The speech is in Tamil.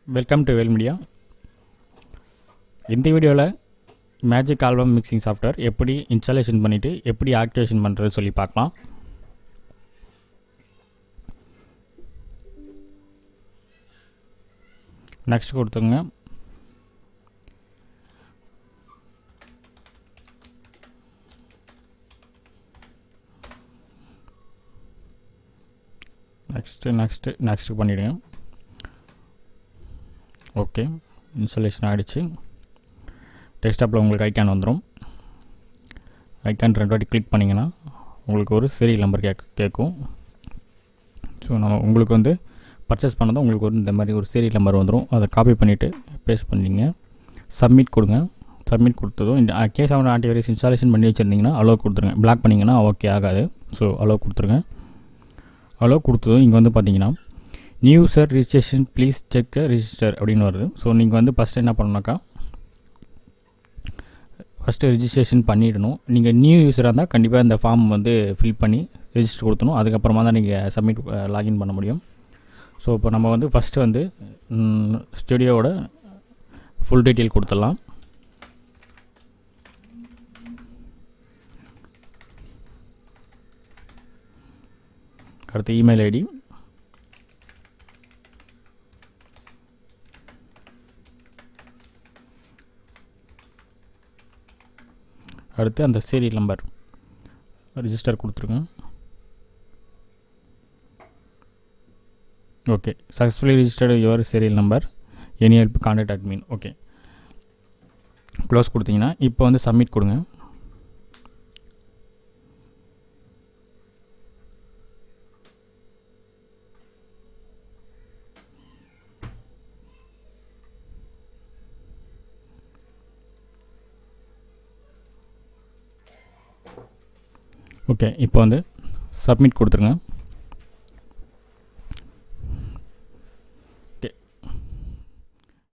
வெல்கம் டு வெல் மீடியா இந்த வீடியோவில் மேஜிக் ஆல்பம் மிக்சிங் சாஃப்ட்வேர் எப்படி இன்ஸ்டாலேஷன் பண்ணிவிட்டு எப்படி ஆக்டிவேஷன் பண்ணுறது சொல்லி பார்க்கலாம் நெக்ஸ்ட் கொடுத்துங்க நெக்ஸ்ட்டு நெக்ஸ்ட்டு நெக்ஸ்ட்டு பண்ணிவிடுங்க ஓகே இன்ஸ்டாலேஷன் ஆகிடுச்சு டெஸ்க்டாப்பில் உங்களுக்கு ஐக்கான் வந்துடும் ஐக்கான் ரெண்டு வாட்டி கிளிக் பண்ணிங்கன்னா உங்களுக்கு ஒரு சீரியல் நம்பர் கேட்க கேட்கும் ஸோ நம்ம உங்களுக்கு வந்து பர்ச்சேஸ் பண்ணதும் உங்களுக்கு ஒரு இந்த மாதிரி ஒரு சீரியல் நம்பர் வந்துடும் அதை காப்பி பண்ணிவிட்டு பேஸ்ட் பண்ணிங்க சப்மிட் கொடுங்க சப்மிட் கொடுத்ததும் இந்த கேஸ் ஆஃப் ஆன்டிவைரஸ் இன்ஸ்டாலேஷன் பண்ணி வச்சுருந்தீங்கன்னா அலோவ் கொடுத்துருங்க பிளாக் பண்ணிங்கன்னா ஓகே ஆகாது ஸோ அலோவ் கொடுத்துருங்க அலோவ் கொடுத்ததும் இங்கே வந்து பார்த்தீங்கன்னா new sir registration please check register அப்படின்னு வருது ஸோ நீங்கள் வந்து ஃபஸ்ட்டு என்ன பண்ணணுனாக்கா ஃபஸ்ட்டு ரிஜிஸ்ட்ரேஷன் பண்ணிடணும் நீங்கள் நியூ யூஸராக இருந்தால் கண்டிப்பாக இந்த ஃபார்ம் வந்து ஃபில் பண்ணி ரிஜிஸ்டர் கொடுத்தணும் அதுக்கப்புறமா தான் நீங்கள் சப்மிட் லாகின் பண்ண முடியும் ஸோ இப்போ நம்ம வந்து ஃபஸ்ட்டு வந்து ஸ்டுடியோவோட ஃபுல் டீட்டெயில் கொடுத்துடலாம் அடுத்து இமெயில் ஐடி அடுத்து அந்த சீரியல் நம்பர் ரிஜிஸ்டர் கொடுத்துருங்க okay successfully registered your serial number any help contact admin okay close கொடுத்தீங்கன்னா இப்போ வந்து சப்மிட் கொடுங்க ஓகே இப்போ வந்து சப்மிட் கொடுத்துருங்க